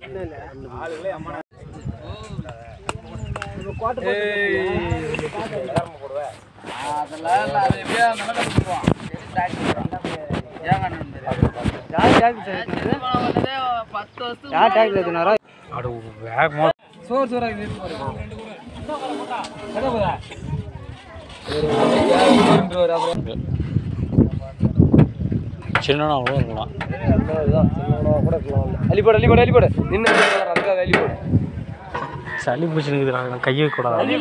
அதெல்லாம் இல்ல, அது எப்படியோ நடக்க போடுவோம். ஏங்க அண்ணன் வந்ததே பத்து வருஷத்துக்கு யார் டேக்ல எடுத்துனாரோ அடு வேகமா சோறு சோறாக இருக்கு சின்னனா கூட இருக்கலாம் அள்ளிப்போடு அள்ளிப்போடு அள்ளிப்போடு நின்று அதுக்காக அள்ளிப்போடு சளி பிடிச்சிருக்குது கையை கூடாது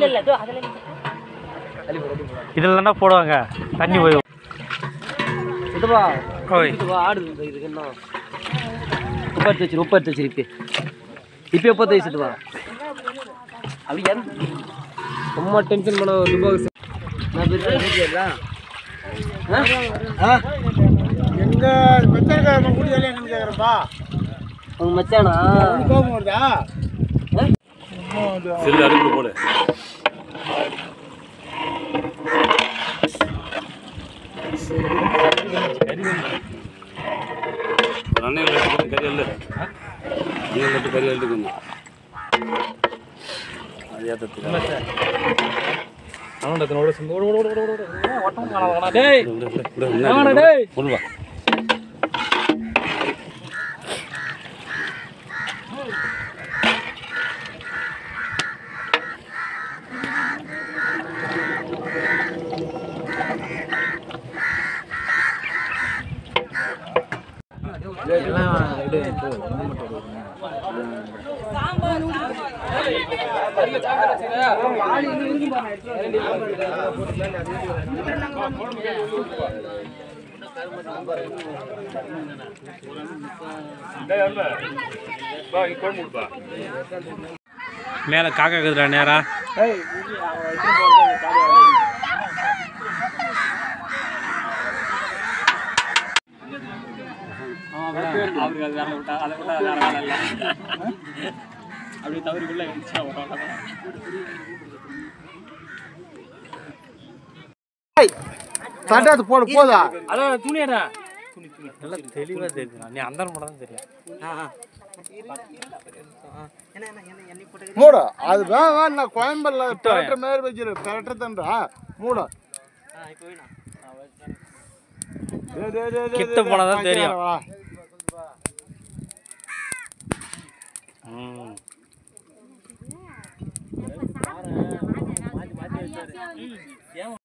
இதில் தானே போடுவாங்க தண்ணி போய் இதுவா ஓய் இதுவா ஆடுது இதுக்கு என்ன உப்பு எடுத்து வச்சிரு உப்பு எடுத்து வச்சிரு இப்போ இப்போ எப்போ தேய்ச்சிட்டு வா அப்படி ஏன் ரொம்ப டென்ஷன் பண்ண துபாக்கு நான் பேசுகிறேன் எங்க பெத்தரக்காரன் குடியல என்னன்னு கேக்குறப்பா உங்க மச்சானா கோபம் வருதா செல்லு அடுப்பில் போடு அண்ணன் கறி அல்ல நீங்கள் மட்டும் கறி அள்ளிக்கணும் அது ஏற்றத்துக்கு டேய் சொல்லுவா மேலே காக்கா இருக்குதுடா நேரா அவருக்கு அது வேலை விட்டா அதை விட்டா வேற வேலை இல்லை அப்படி தவறுக்குள்ள இருந்துச்சா தட்டாத்து போடு போதா அதான் துணியாடா நல்லா தெளிவாக தெரியுதுண்ணா நீ அந்த மட்டும் தான் தெரியும் மூடு அது வே வேணா கோயம்பல்ல பெரட்டுற மாதிரி வச்சிரு பெரட்டுற தண்டா மூடு டேய், டேய், டேய், டேய், கிட்ட டேய், போனாதான் டேய், தெரியும். வா. ம்